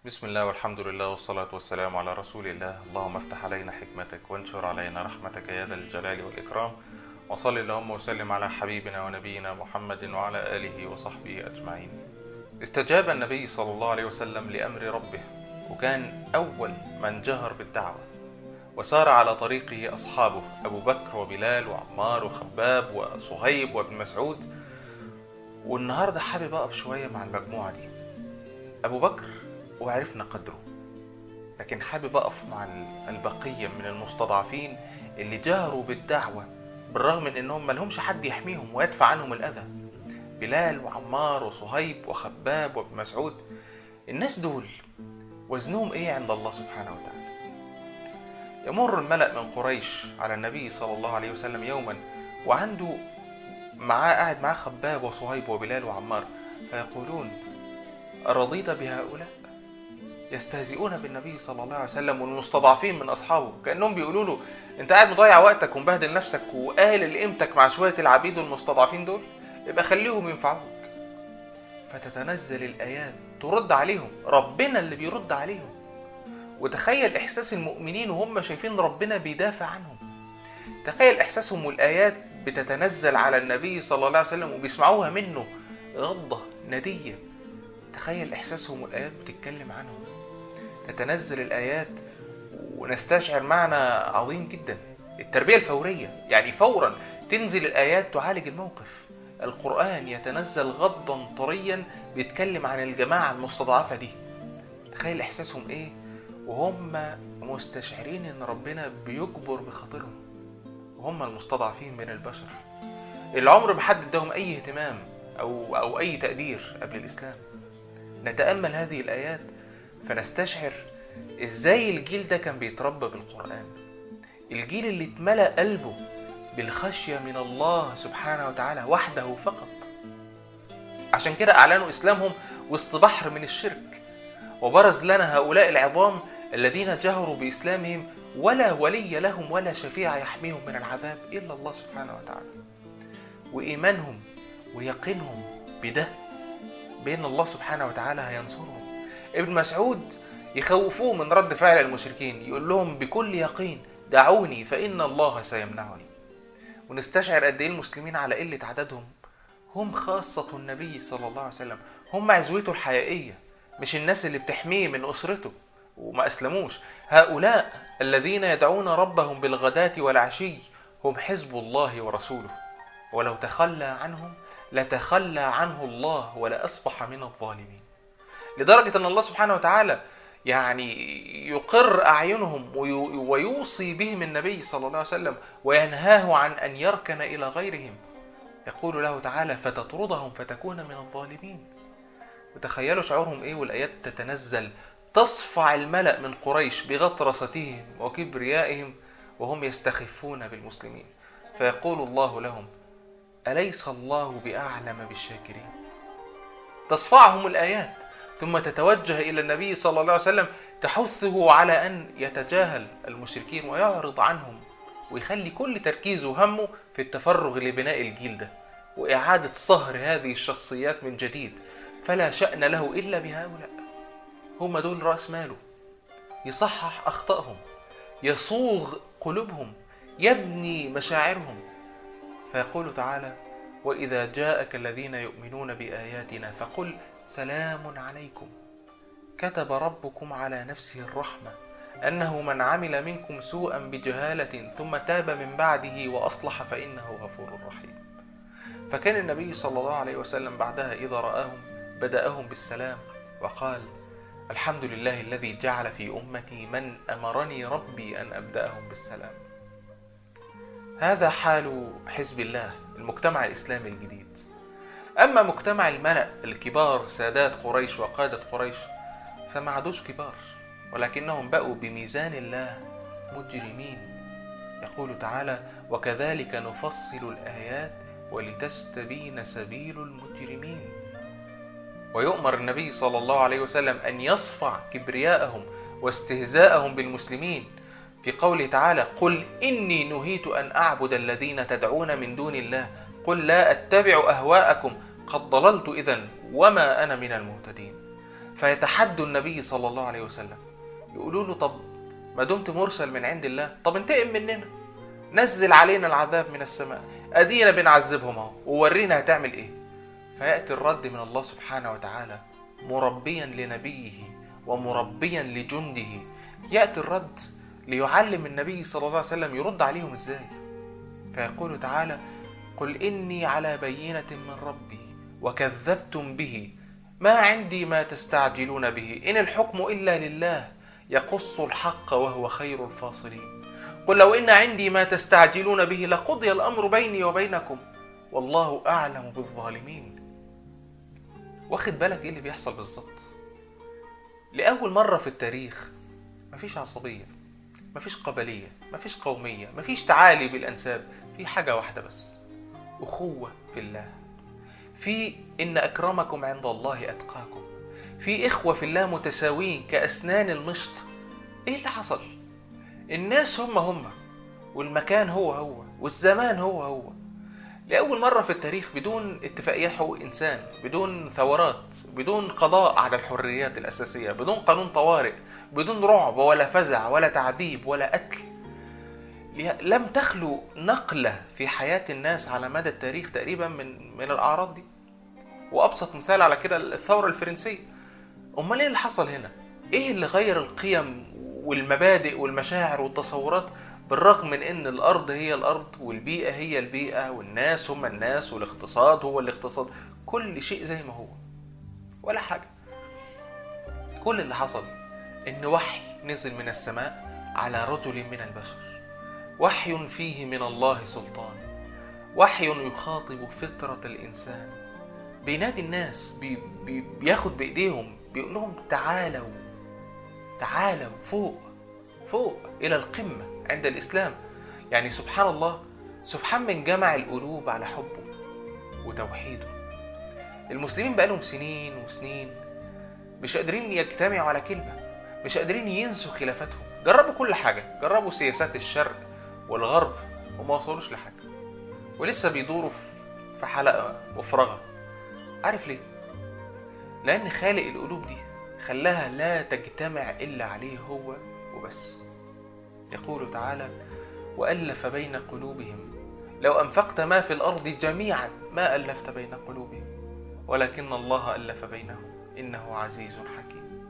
بسم الله والحمد لله والصلاة والسلام على رسول الله اللهم افتح علينا حكمتك وانشر علينا رحمتك يا ذا الجلال والإكرام وصل اللهم وسلم على حبيبنا ونبينا محمد وعلى آله وصحبه أجمعين استجاب النبي صلى الله عليه وسلم لأمر ربه وكان أول من جهر بالدعوة وسار على طريقه أصحابه أبو بكر وبلال وعمار وخباب وصهيب وابن مسعود والنهاردة حابب أقف شوية مع المجموعة دي أبو بكر وعرفنا قدره لكن حابب أقف مع البقية من المستضعفين اللي جهروا بالدعوة بالرغم من أنهم ملهمش حد يحميهم ويدفع عنهم الأذى بلال وعمار وصهيب وخباب وابن مسعود الناس دول وزنهم إيه عند الله سبحانه وتعالى يمر الملأ من قريش على النبي صلى الله عليه وسلم يوما وعنده معاه قاعد معاه خباب وصهيب وبلال وعمار فيقولون أرضيت بهؤلاء؟ يستهزئون بالنبي صلى الله عليه وسلم والمستضعفين من أصحابه كأنهم بيقولوا له أنت قاعد مضيع وقتك ومبهدل نفسك وقال قيمتك مع شوية العبيد المستضعفين دول يبقى خليهم ينفعوك فتتنزل الآيات ترد عليهم ربنا اللي بيرد عليهم وتخيل إحساس المؤمنين وهم شايفين ربنا بيدافع عنهم تخيل إحساسهم والآيات بتتنزل على النبي صلى الله عليه وسلم وبيسمعوها منه غضة ندية تخيل إحساسهم والآيات بتتكلم عنهم تتنزل الآيات ونستشعر معنى عظيم جدا التربية الفورية يعني فورا تنزل الآيات تعالج الموقف القرآن يتنزل غضا طريا بيتكلم عن الجماعة المستضعفة دي تخيل إحساسهم إيه وهم مستشعرين إن ربنا بيجبر بخاطرهم وهم المستضعفين من البشر العمر بحد اداهم أي اهتمام أو أو أي تقدير قبل الإسلام نتأمل هذه الآيات فنستشعر ازاي الجيل ده كان بيتربى بالقرآن الجيل اللي اتملأ قلبه بالخشية من الله سبحانه وتعالى وحده فقط عشان كده أعلنوا إسلامهم وسط بحر من الشرك وبرز لنا هؤلاء العظام الذين جهروا بإسلامهم ولا ولي لهم ولا شفيع يحميهم من العذاب إلا الله سبحانه وتعالى وإيمانهم ويقينهم بده بأن الله سبحانه وتعالى هينصرهم ابن مسعود يخوفوه من رد فعل المشركين يقول لهم بكل يقين دعوني فإن الله سيمنعني ونستشعر قد إيه المسلمين على قلة عددهم هم خاصة النبي صلى الله عليه وسلم هم عزوته الحقيقية مش الناس اللي بتحميه من أسرته وما أسلموش هؤلاء الذين يدعون ربهم بالغداة والعشي هم حزب الله ورسوله ولو تخلى عنهم لتخلى عنه الله ولا أصبح من الظالمين لدرجة أن الله سبحانه وتعالى يعني يقر أعينهم ويوصي بهم النبي صلى الله عليه وسلم وينهاه عن أن يركن إلى غيرهم يقول له تعالى فتطردهم فتكون من الظالمين وتخيلوا شعورهم إيه والآيات تتنزل تصفع الملأ من قريش بغطرستهم وكبريائهم وهم يستخفون بالمسلمين فيقول الله لهم أليس الله بأعلم بالشاكرين تصفعهم الآيات ثم تتوجه إلى النبي صلى الله عليه وسلم تحثه على أن يتجاهل المشركين ويعرض عنهم ويخلي كل تركيزه وهمه في التفرغ لبناء الجيل ده وإعادة صهر هذه الشخصيات من جديد فلا شأن له إلا بهؤلاء هم دول رأس ماله يصحح أخطائهم يصوغ قلوبهم يبني مشاعرهم فيقول تعالى واذا جاءك الذين يؤمنون باياتنا فقل سلام عليكم كتب ربكم على نفسه الرحمه انه من عمل منكم سوءا بجهاله ثم تاب من بعده واصلح فانه غفور رحيم فكان النبي صلى الله عليه وسلم بعدها اذا راهم بداهم بالسلام وقال الحمد لله الذي جعل في امتي من امرني ربي ان ابداهم بالسلام هذا حال حزب الله المجتمع الإسلامي الجديد أما مجتمع الملأ الكبار سادات قريش وقادة قريش فما عادوش كبار ولكنهم بقوا بميزان الله مجرمين يقول تعالى وكذلك نفصل الآيات ولتستبين سبيل المجرمين ويؤمر النبي صلى الله عليه وسلم أن يصفع كبرياءهم واستهزاءهم بالمسلمين في قوله تعالى قل إني نهيت أن أعبد الذين تدعون من دون الله قل لا أتبع أهواءكم قد ضللت إذا وما أنا من المهتدين فيتحدوا النبي صلى الله عليه وسلم يقولوا له طب ما دمت مرسل من عند الله طب انتقم مننا نزل علينا العذاب من السماء ادينا بنعذبهم اهو وورينا هتعمل ايه فياتي الرد من الله سبحانه وتعالى مربيا لنبيه ومربيا لجنده ياتي الرد ليعلم النبي صلى الله عليه وسلم يرد عليهم ازاي فيقول تعالى قل اني على بينه من ربي وكذبتم به ما عندي ما تستعجلون به ان الحكم الا لله يقص الحق وهو خير الفاصلين قل لو ان عندي ما تستعجلون به لقضي الامر بيني وبينكم والله اعلم بالظالمين واخد بالك ايه اللي بيحصل بالظبط لاول مره في التاريخ مفيش عصبيه مفيش قبليه مفيش قوميه مفيش تعالي بالانساب في حاجه واحده بس اخوه في الله في ان اكرمكم عند الله اتقاكم في اخوه في الله متساويين كاسنان المشط ايه اللي حصل الناس هم هم والمكان هو هو والزمان هو هو لأول مرة في التاريخ بدون اتفاقيات حقوق إنسان بدون ثورات بدون قضاء على الحريات الأساسية بدون قانون طوارئ بدون رعب ولا فزع ولا تعذيب ولا قتل لم تخلو نقلة في حياة الناس على مدى التاريخ تقريبا من من الأعراض دي وأبسط مثال على كده الثورة الفرنسية أمال إيه اللي حصل هنا؟ إيه اللي غير القيم والمبادئ والمشاعر والتصورات بالرغم من ان الارض هي الارض والبيئه هي البيئه والناس هم الناس والاقتصاد هو الاقتصاد كل شيء زي ما هو ولا حاجه كل اللي حصل ان وحي نزل من السماء على رجل من البشر وحي فيه من الله سلطان وحي يخاطب فطره الانسان بينادي الناس بي بي بياخد بايديهم بيقول لهم تعالوا تعالوا فوق فوق الى القمه عند الإسلام يعني سبحان الله سبحان من جمع القلوب على حبه وتوحيده المسلمين بقالهم سنين وسنين مش قادرين يجتمعوا على كلمة مش قادرين ينسوا خلافاتهم جربوا كل حاجة جربوا سياسات الشرق والغرب وما وصلوش لحاجة ولسه بيدوروا في حلقة مفرغة عارف ليه؟ لأن خالق القلوب دي خلاها لا تجتمع إلا عليه هو وبس يقول تعالى والف بين قلوبهم لو انفقت ما في الارض جميعا ما الفت بين قلوبهم ولكن الله الف بينهم انه عزيز حكيم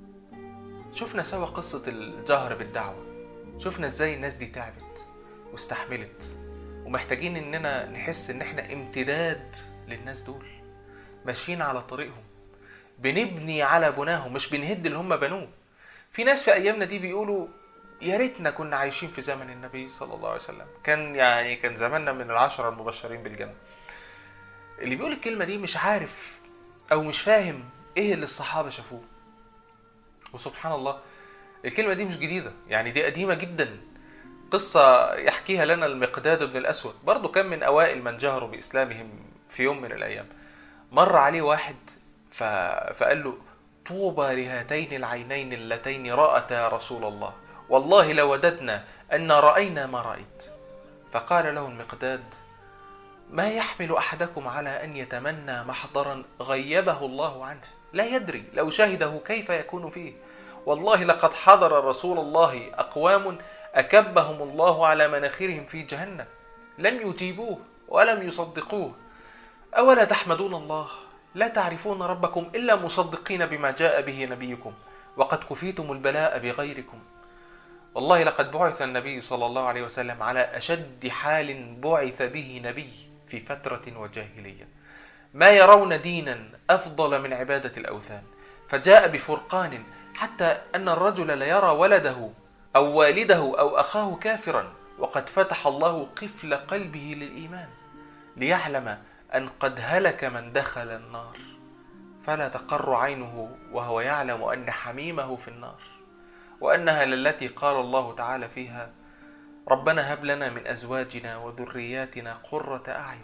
شفنا سوا قصه الجهر بالدعوه شفنا ازاي الناس دي تعبت واستحملت ومحتاجين اننا نحس ان احنا امتداد للناس دول ماشيين على طريقهم بنبني على بناهم مش بنهد اللي هم بنوه في ناس في ايامنا دي بيقولوا يا ريتنا كنا عايشين في زمن النبي صلى الله عليه وسلم كان يعني كان زماننا من العشرة المبشرين بالجنة اللي بيقول الكلمة دي مش عارف أو مش فاهم إيه اللي الصحابة شافوه وسبحان الله الكلمة دي مش جديدة يعني دي قديمة جدا قصة يحكيها لنا المقداد بن الأسود برضه كان من أوائل من جهروا بإسلامهم في يوم من الأيام مر عليه واحد ف... فقال له طوبى لهاتين العينين اللتين رأتا رسول الله والله لوددنا أن رأينا ما رأيت فقال له المقداد ما يحمل أحدكم على أن يتمنى محضرا غيبه الله عنه لا يدري لو شهده كيف يكون فيه والله لقد حضر رسول الله أقوام أكبهم الله على مناخرهم في جهنم لم يجيبوه ولم يصدقوه أولا تحمدون الله لا تعرفون ربكم إلا مصدقين بما جاء به نبيكم وقد كفيتم البلاء بغيركم والله لقد بعث النبي صلى الله عليه وسلم على أشد حال بعث به نبي في فترة وجاهلية ما يرون دينا أفضل من عبادة الأوثان فجاء بفرقان حتى أن الرجل ليرى ولده أو والده أو أخاه كافرا وقد فتح الله قفل قلبه للإيمان ليعلم أن قد هلك من دخل النار فلا تقر عينه وهو يعلم أن حميمه في النار وأنها للتي قال الله تعالى فيها ربنا هب لنا من أزواجنا وذرياتنا قرة أعين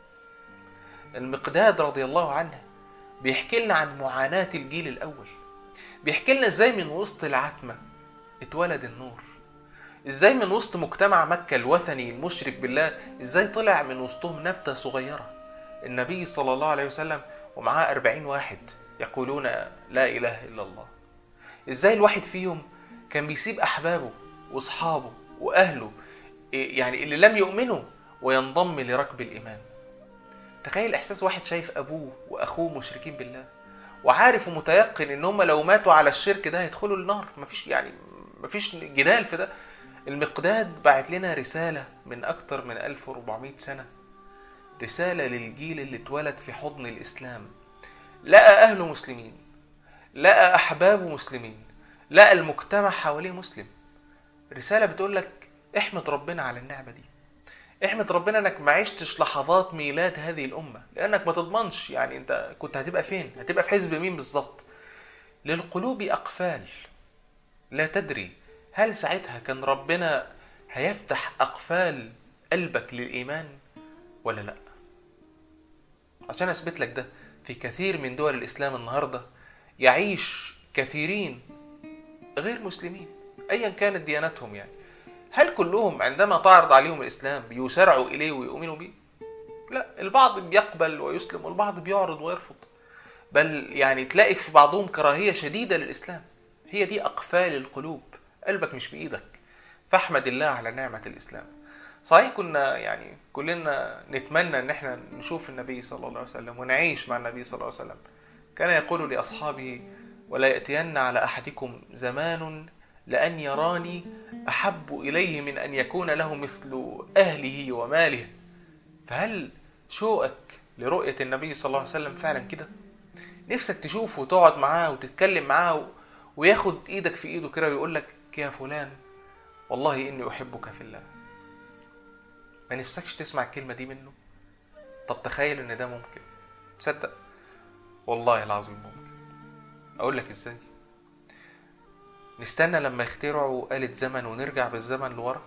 المقداد رضي الله عنه بيحكي لنا عن معاناة الجيل الأول بيحكي لنا ازاي من وسط العتمة اتولد النور ازاي من وسط مجتمع مكة الوثني المشرك بالله ازاي طلع من وسطهم نبتة صغيرة النبي صلى الله عليه وسلم ومعاه أربعين واحد يقولون لا إله إلا الله إزاي الواحد فيهم كان بيسيب أحبابه وأصحابه وأهله يعني اللي لم يؤمنوا وينضم لركب الإيمان تخيل إحساس واحد شايف أبوه وأخوه مشركين بالله وعارف ومتيقن إن هم لو ماتوا على الشرك ده هيدخلوا النار مفيش يعني مفيش جدال في ده المقداد بعت لنا رسالة من أكتر من 1400 سنة رسالة للجيل اللي اتولد في حضن الإسلام لقى أهله مسلمين لقى أحبابه مسلمين لقى المجتمع حواليه مسلم رسالة بتقول لك احمد ربنا على النعمة دي احمد ربنا انك ما عشتش لحظات ميلاد هذه الأمة لأنك ما تضمنش يعني انت كنت هتبقى فين هتبقى في حزب مين بالظبط للقلوب أقفال لا تدري هل ساعتها كان ربنا هيفتح أقفال قلبك للإيمان ولا لأ عشان أثبت لك ده في كثير من دول الإسلام النهاردة يعيش كثيرين غير مسلمين أيا كانت ديانتهم يعني هل كلهم عندما تعرض عليهم الإسلام بيسارعوا إليه ويؤمنوا به؟ لا البعض بيقبل ويسلم والبعض بيعرض ويرفض بل يعني تلاقي في بعضهم كراهية شديدة للإسلام هي دي أقفال القلوب قلبك مش بإيدك فاحمد الله على نعمة الإسلام صحيح كنا يعني كلنا نتمنى ان احنا نشوف النبي صلى الله عليه وسلم ونعيش مع النبي صلى الله عليه وسلم كان يقول لاصحابه ولا ياتين على احدكم زمان لان يراني احب اليه من ان يكون له مثل اهله وماله فهل شوقك لرؤيه النبي صلى الله عليه وسلم فعلا كده نفسك تشوفه وتقعد معاه وتتكلم معاه وياخد ايدك في ايده كده ويقول لك يا فلان والله اني احبك في الله ما نفسكش تسمع الكلمة دي منه طب تخيل ان ده ممكن تصدق والله العظيم ممكن اقول لك ازاي نستنى لما يخترعوا آلة زمن ونرجع بالزمن لورا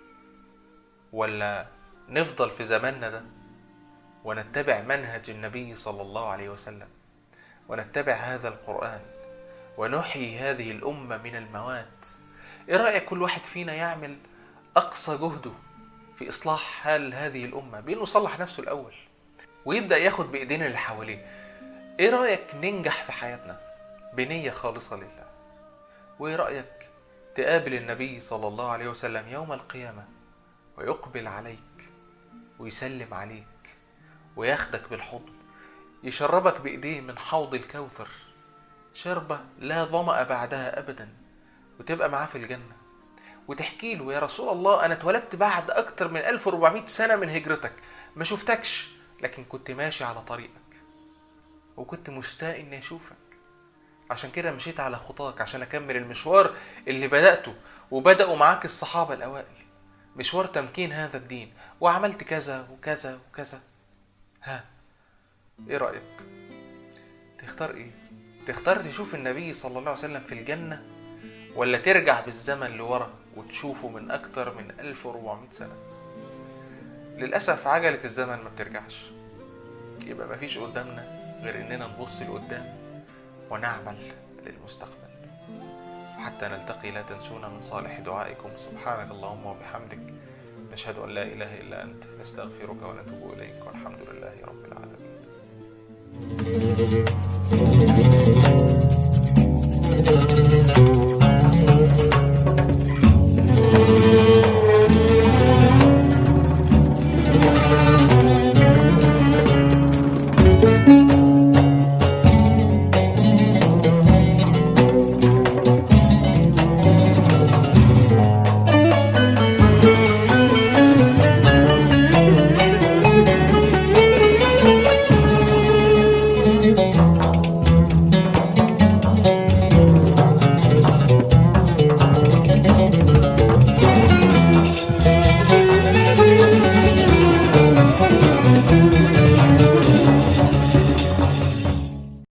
ولا نفضل في زماننا ده ونتبع منهج النبي صلى الله عليه وسلم ونتبع هذا القرآن ونحيي هذه الأمة من الموات ايه رأيك كل واحد فينا يعمل أقصى جهده في إصلاح حال هذه الأمة بإنه يصلح نفسه الأول ويبدأ ياخد بإيدينا اللي حواليه إيه رأيك ننجح في حياتنا بنية خالصة لله وإيه رأيك تقابل النبي صلى الله عليه وسلم يوم القيامة ويقبل عليك ويسلم عليك وياخدك بالحضن يشربك بإيديه من حوض الكوثر شربة لا ظمأ بعدها أبدا وتبقى معاه في الجنة وتحكي له يا رسول الله أنا اتولدت بعد أكتر من 1400 سنة من هجرتك ما شفتكش لكن كنت ماشي على طريقك وكنت مشتاق إني أشوفك عشان كده مشيت على خطاك عشان أكمل المشوار اللي بدأته وبدأوا معاك الصحابة الأوائل مشوار تمكين هذا الدين وعملت كذا وكذا وكذا ها ايه رأيك تختار ايه تختار تشوف النبي صلى الله عليه وسلم في الجنة ولا ترجع بالزمن لورا وتشوفه من أكتر من 1400 سنة للأسف عجلة الزمن ما بترجعش يبقى مفيش قدامنا غير إننا نبص لقدام ونعمل للمستقبل حتى نلتقي لا تنسونا من صالح دعائكم سبحانك اللهم وبحمدك نشهد أن لا إله إلا أنت نستغفرك ونتوب إليك والحمد لله رب العالمين